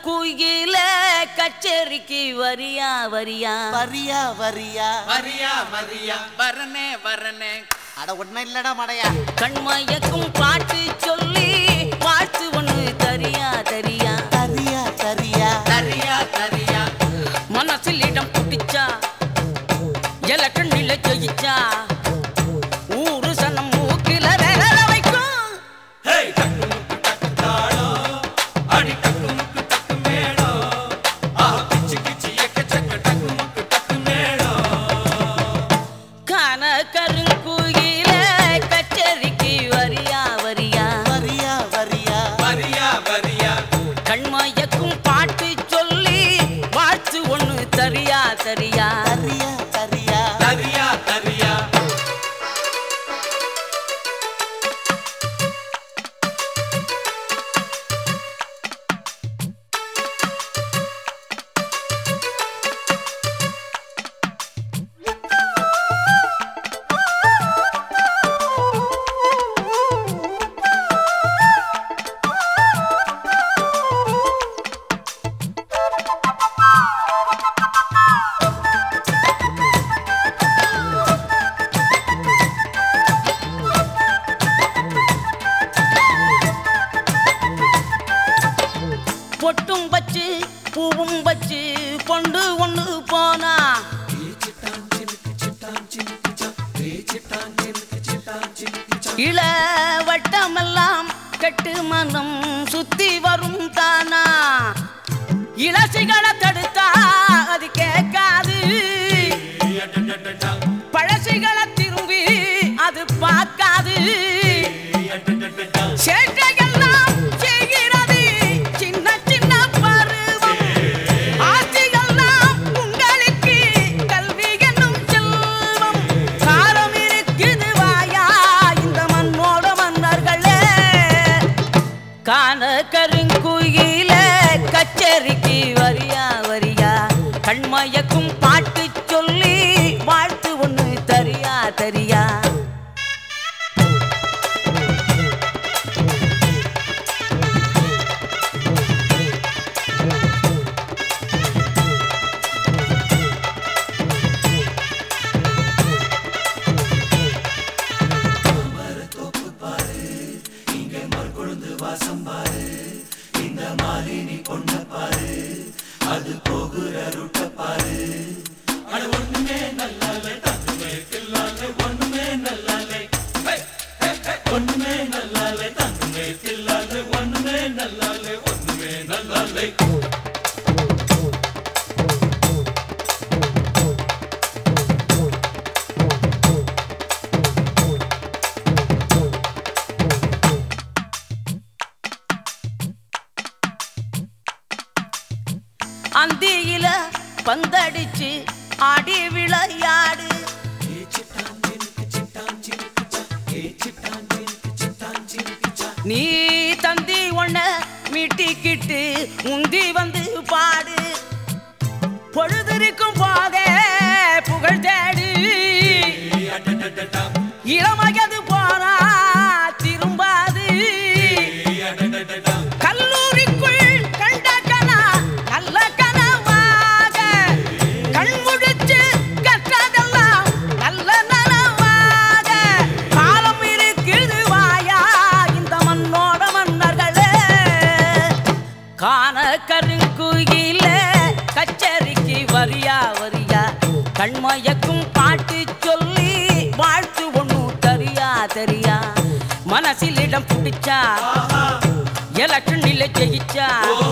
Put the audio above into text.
கருங்குயில கச்சேரிக்கு வரியா வரியா வரியா வரியா வரியா வரியா வரனே வரனே அட ஒன்னும் இல்லடா மடையா கண்மயக்கும் பாட்டு சொல்லி வாழ்த்து ஒண்ணு தரியா தரியா தரியா தரியா தரியா தரியா மனசில் இடம் பிடிச்சா எலக்கண்ணில ஜெயிச்சா ஊரு சனம் மூக்கில விரல வைக்கும் அடி டக்கு முக்கு டக்கு மேளம் ஆ கிச்சு கிச்சு எக்க சக்க டக்கு முக்கு டக்கு மேளம் கான கருங்குயில கச்சேரிக்கு வரியா வரியா வரியா வரியா வரியா வரியா கண்மயக்கும் பாட்டு சொல்லி வாழ்த்து ஒண்ணு தரியா தரியா தரியா தரியா தரியா தரியா பொட்டும் வச்சு பூவும் வச்சு பொண்டு ஒண்ணு போனா இள வட்டமெல்லாம் கெட்டு மனம் சுத்தி வரும் தானா இளசிகளை தடுத்தா அது கேட்காது பழசிகளை திரும்பி அது பார்க்காது சேட்டையெல்லாம் செய்கிறது சின்ன சின்ன பருவம் ஆட்சிகள்லாம் உங்களுக்கு கல்வி என்னும் செல்வம் காலம் இருக்குது வாயா இந்த மண்ணோட மன்னர்களே காண கருங்குயில கச்சேரிக்கு வரியா வரியா கண்மயக்கும் பாட்டு சொல்லி வாழ்த்து ஒண்ணு தரியா தரியா அந்தியில பந்தடிச்சு ஆடி விளையாடு நீ தந்தி ஒண்ண மீட்டிக்கிட்டு முந்தி வந்து பாடு பொழுதிருக்கும் போதே புகழ் தேடு இளமயது போனா திரும்பாது கல்லூரிக்குள் கண்ட கனா நல்ல கனவாக கண்முடிச்சு கற்றதெல்லாம் நல்ல நனவாக காலம் இருக்குது வாயா இந்த மண்ணோட மன்னர்களே காண கருங்குயில கச்சேரிக்கு வரியா வரியா கண்மயக்கும் பாட்டு சொல்லி வாழ்த்து ஒண்ணு தரியா தரியா மனசில் இடம் பிடிச்சா எலக்ஷனில் ஜெயிச்சா